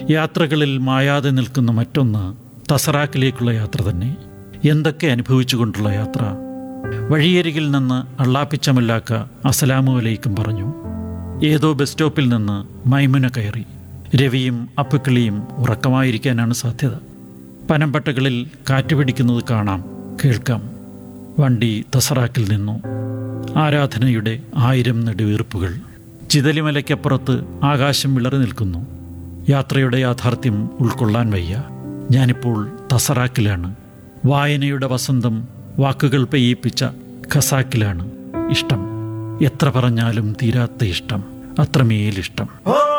യാത്രകളിൽ മായാതെ നിൽക്കുന്ന മറ്റൊന്ന് തസറാക്കിലേക്കുള്ള യാത്ര തന്നെ എന്തൊക്കെ അനുഭവിച്ചുകൊണ്ടുള്ള യാത്ര വഴിയരികിൽ നിന്ന് അള്ളാപ്പിച്ചമല്ലാക്ക അസലാമു അലൈക്കും പറഞ്ഞു ഏതോ ബസ് സ്റ്റോപ്പിൽ നിന്ന് മൈമുന കയറി രവിയും അപ്പുക്കിളിയും ഉറക്കമായിരിക്കാനാണ് സാധ്യത പനമ്പട്ടകളിൽ കാറ്റ് പിടിക്കുന്നത് കാണാം കേൾക്കാം വണ്ടി തസറാക്കിൽ നിന്നു ആരാധനയുടെ ആയിരം നെടുവീർപ്പുകൾ ചിതലിമലയ്ക്കപ്പുറത്ത് ആകാശം വിളറി നിൽക്കുന്നു യാത്രയുടെ യാഥാർത്ഥ്യം ഉൾക്കൊള്ളാൻ വയ്യ ഞാനിപ്പോൾ തസറാക്കിലാണ് വായനയുടെ വസന്തം വാക്കുകൾ പെയ്യിപ്പിച്ച ഖസാക്കിലാണ് ഇഷ്ടം എത്ര പറഞ്ഞാലും തീരാത്ത ഇഷ്ടം അത്രമേലിഷ്ടം ഓ